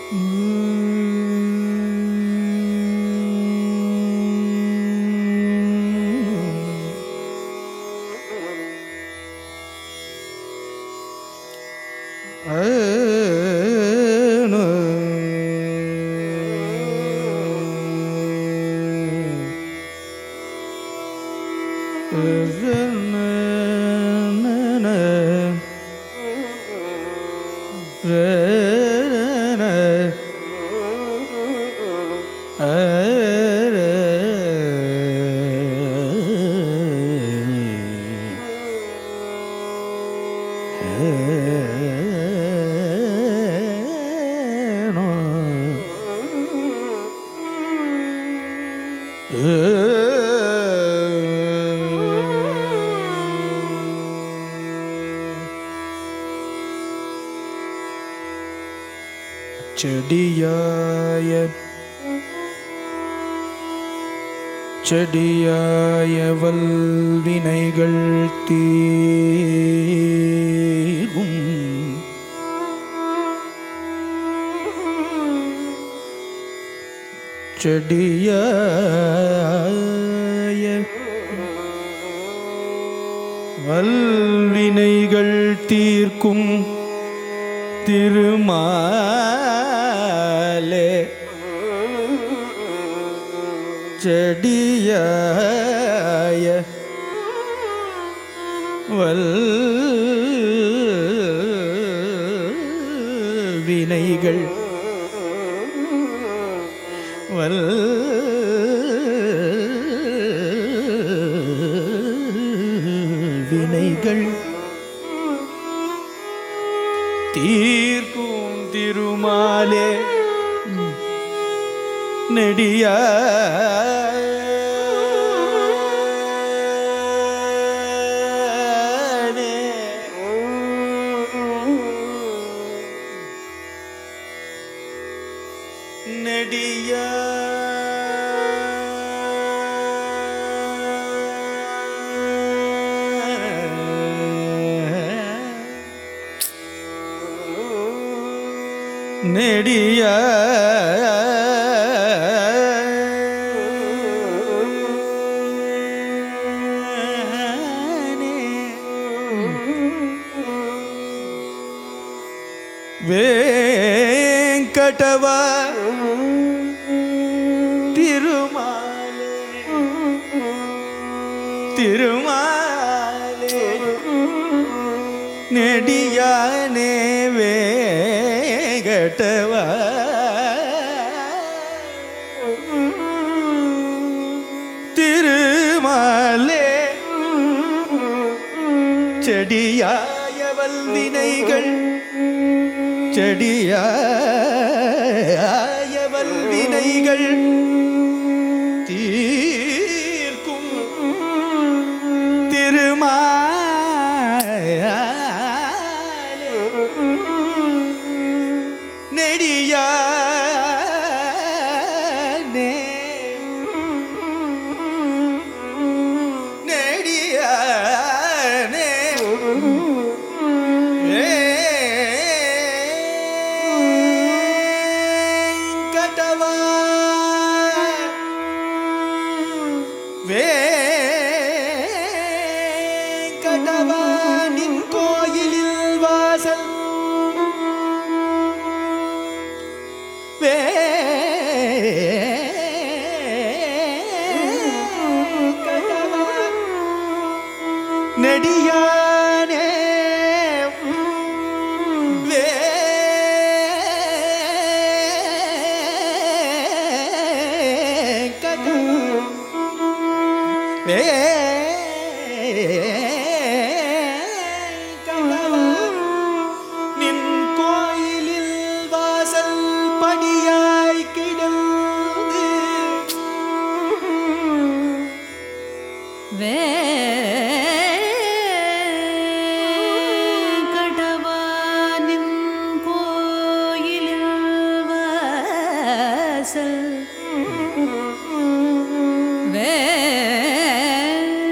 செடியாய செடியாய வல்வினைகள் தீரும் செடியாய வல்வினைகள் தீர்க்கும் திருமாலே செடியாய வல் வினைகள் வல் வினைகள் தீர்க்கும் திருமாலே நெடிய நெடிய நெடிய வேங்கடவ திருமாலே திருமாலே நெடியானே வேகட்டவ திருமாலே செடியாய வல்வினைகள் செடியாய வல்வினைகள் தீர்க்கும் திருமாலே நெடியானே நெடியானே வேங்கடவா வேங்கடவா நின் கோயிலில் வாசல் வேங்கடவா நெடியானே நின் கோயிலில் வாசல் படியாய் கிடந்து வேங்கடவானின் கோயிலில் வாசல் வே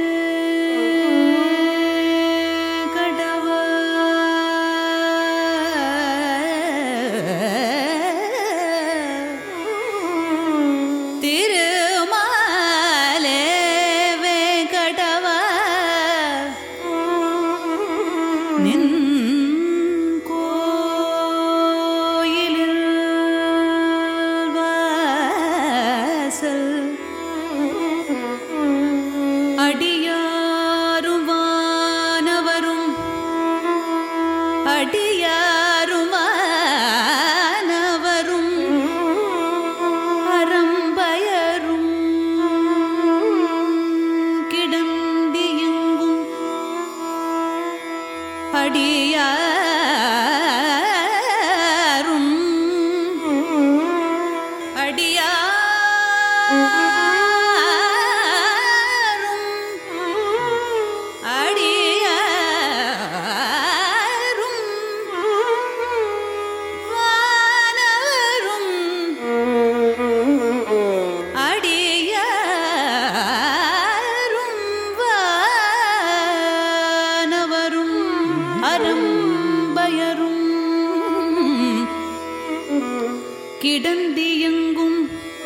கிடந்தியங்கும்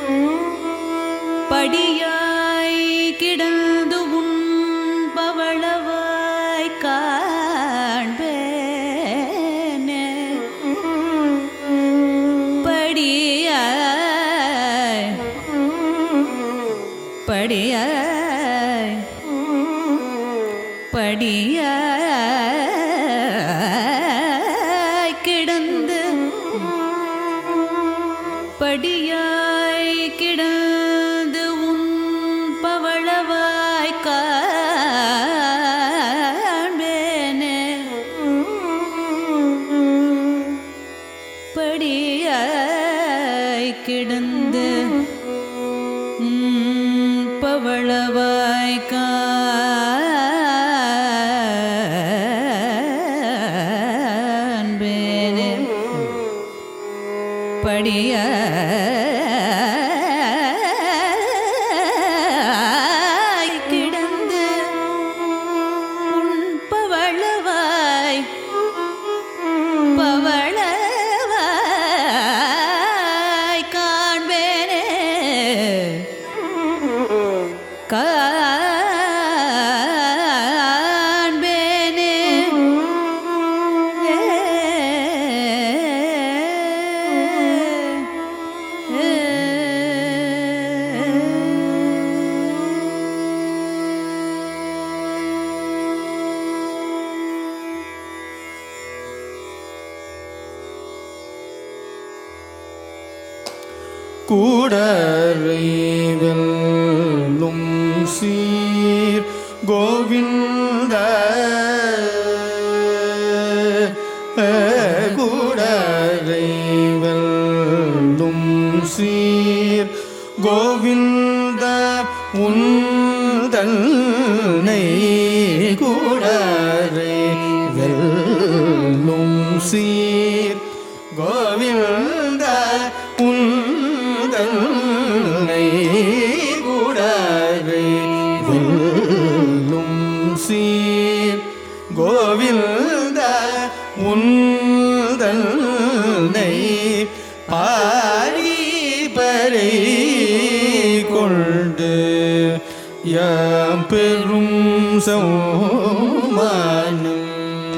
படியாய் கிடந்து உன் பவளவாய் காண்பேனே படியாய் படியாய் படியாய் கிடந்து படியாய் கிடந்து உன் பவளவாய் காண்பேனே படியாய் கிடந்து உம் பவளவாய் காண்பேனே படியாய் கிடந்து உன் பவளவாய் பவளவாய் காண்பேனே காண்பேனே கூடறைவெல்லும் சீர் கோவிந்த கூடறைவெல்லும் சீர் கோவிந்த உந்தன்னை கூடறை வெல்லும் சீர் கோவிந்த உந்தன்னை கூடறை வெல்லும் சீர் கோவிந்த உந்தன்னை பாரிபரை கொண்டு யாம் பெரும் சௌமானம்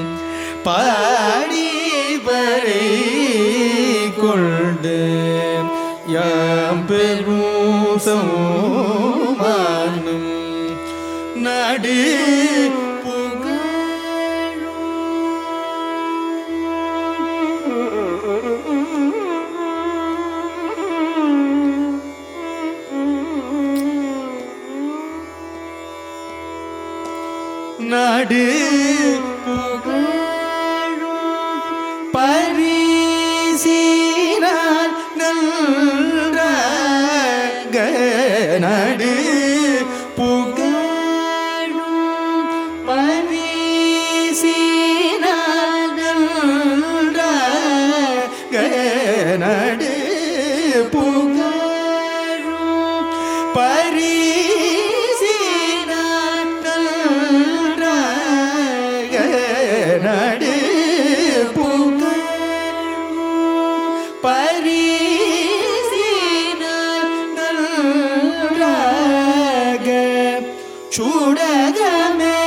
பாடிபரை கொண்டு யாம் பெரும் சௌமானம் நடு நடு பரிசீனால் நன்ற நடு புகழும் பரிசீனால் நன்ற நடு புகழும் பரிசீனால் நன்ற நடு புகழும் பரிசீனால் நன்றாக சுடகமே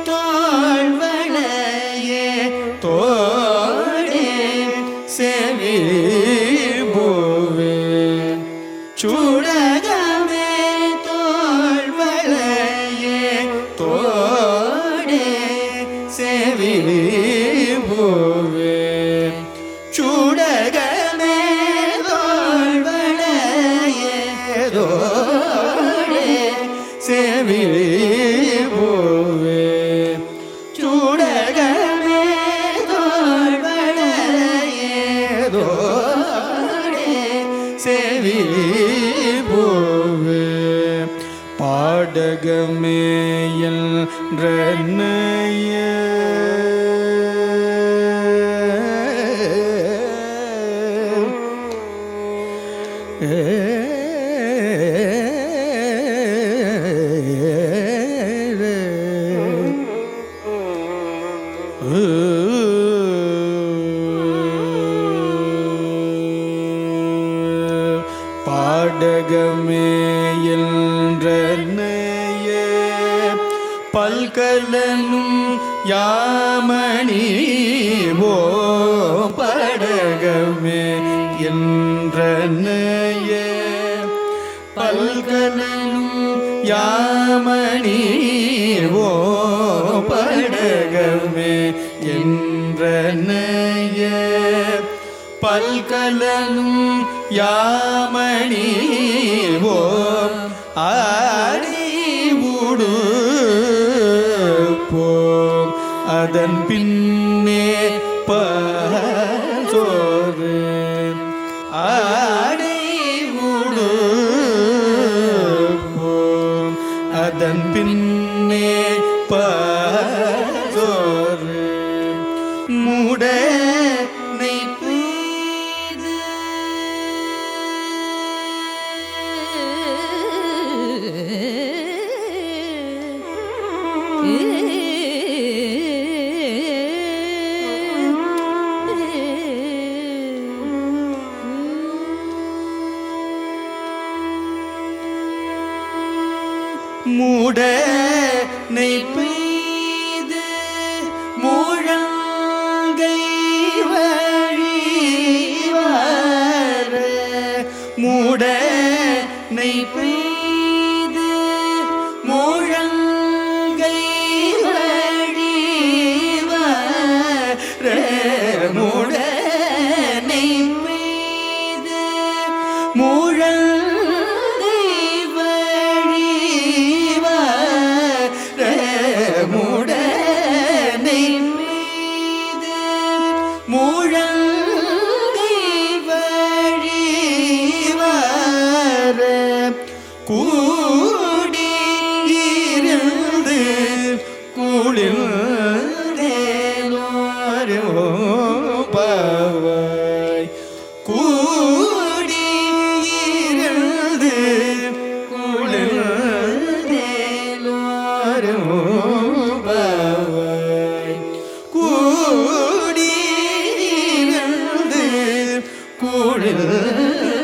தோல்வளையே தோடே செவி பூவே சுடகமே தோல்வளையே தோடே செவி பூவே சுடகமே தோல்வளையே தோடே செவி பூவே சுடகமே தோல்வளையே தோடே செவி பூவே பாடகமேயல் படகமே என்றனைய பல்கலனும் யாமணி ஓ படகமே என்றனைய பல்கலனும் யாமணி ஓ படகமே என்றனைய பல்கலனும் யாமணி ஓ ஆடி ஊடு போம் அதன் பின்னே பசோறு ஆடி ஊடு போம் அதன் பின்னே பசோறு மூட பெய்து மூட நெய் பெய்து மூழங்கை வழி வர மூட நெய் பெய்து மூழங்கை வழி வர மூட நெய் பெய்து மூழங்கை வழி வர மூடனை மீது மூழங்கை வழி வர கூடியிருந்து குளிர்ந்தேலோரோ பவாய் கூடியிருந்து குளிர்ந்தேலோரோ பவாய் கூடியிருந்து குளிர்